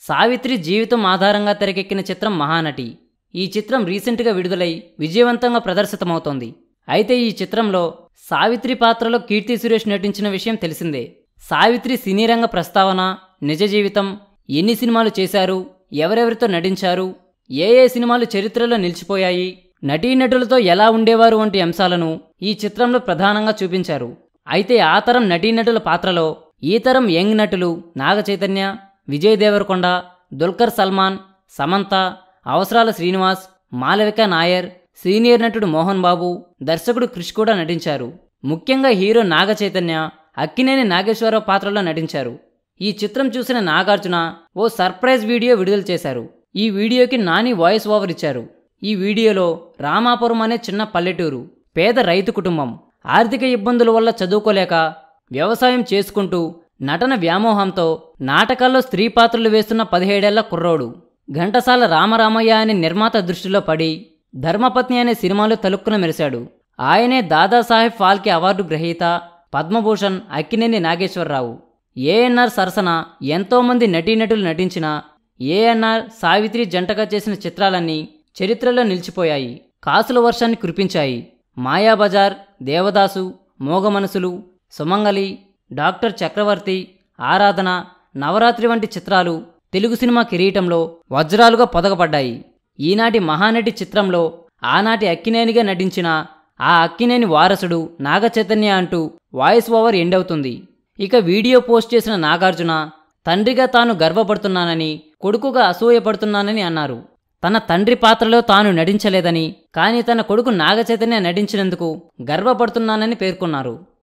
సావిత్రి జీవితం ఆధారంగా తెరకెక్కిన చిత్రం మహానటి ఈ చిత్రం రీసెంట్గా విడుదలై విజయవంతంగా ప్రదర్శితమవుతోంది అయితే ఈ చిత్రంలో సావిత్రి పాత్రలో కీర్తి సురేష్ నటించిన విషయం తెలిసిందే సావిత్రి సినీ రంగ ప్రస్తావన నిజ జీవితం ఎన్ని సినిమాలు చేశారు ఎవరెవరితో నటించారు ఏ ఏ సినిమాలు చరిత్రలో నిలిచిపోయాయి నటీనటులతో ఎలా ఉండేవారు వంటి అంశాలను ఈ చిత్రంలో ప్రధానంగా చూపించారు అయితే ఆ తరం నటీనటుల పాత్రలో ఈ తరం యంగ్ నటులు నాగ చైతన్య విజయ్ దేవరకొండ దుల్కర్ సల్మాన్ సమంత అవసరాల శ్రీనివాస్ మాలవిక నాయర్ సీనియర్ నటుడు మోహన్ బాబు దర్శకుడు క్రిష్ కూడా నటించారు ముఖ్యంగా హీరో నాగ చైతన్య అక్కినేని నాగేశ్వరరావు పాత్రలో నటించారు ఈ చిత్రం చూసిన నాగార్జున ఓ సర్ప్రైజ్ వీడియో విడుదల చేశారు ఈ వీడియోకి నాని వాయిస్ ఓవర్ ఇచ్చారు ఈ వీడియోలో రామాపురం అనే చిన్న పల్లెటూరు పేద రైతు కుటుంబం ఆర్థిక ఇబ్బందుల వల్ల చదువుకోలేక వ్యవసాయం చేసుకుంటూ నటన వ్యామోహంతో నాటకాల్లో స్త్రీ పాత్రలు వేస్తున్న పదిహేడేళ్ల కుర్రోడు ఘంటసాల రామరామయ్య అనే నిర్మాత దృష్టిలో పడి ధర్మపత్ని అనే సినిమాలో తలుక్కున మెరిశాడు ఆయనే దాదాసాహెబ్ ఫాల్కే అవార్డు గ్రహీత పద్మభూషణ్ అక్కినేని నాగేశ్వరరావు ఏఎన్ఆర్ సరసన ఎంతోమంది నటీనటులు నటించిన ఏఎన్ఆర్ సావిత్రి జంటగా చేసిన చిత్రాలన్నీ చరిత్రలో నిలిచిపోయాయి కాసుల వర్షాన్ని కురిపించాయి మాయాబజార్ దేవదాసు మోగమనసులు సుమంగలి డాక్టర్ చక్రవర్తి ఆరాధన నవరాత్రి వంటి చిత్రాలు తెలుగు సినిమా కిరీటంలో వజ్రాలుగా పొదగపడ్డాయి ఈనాటి మహానటి చిత్రంలో ఆనాటి అక్కినేనిగా నటించిన ఆ అక్కినేని వారసుడు నాగచైతన్య అంటూ వాయిస్ ఓవర్ ఎండ్ అవుతుంది ఇక వీడియో పోస్ట్ చేసిన నాగార్జున తండ్రిగా తాను గర్వపడుతున్నానని కొడుకుగా అసూయపడుతున్నానని అన్నారు తన తండ్రి పాత్రలో తాను నటించలేదని కానీ తన కొడుకు నాగచైతన్య నటించినందుకు గర్వపడుతున్నానని పేర్కొన్నారు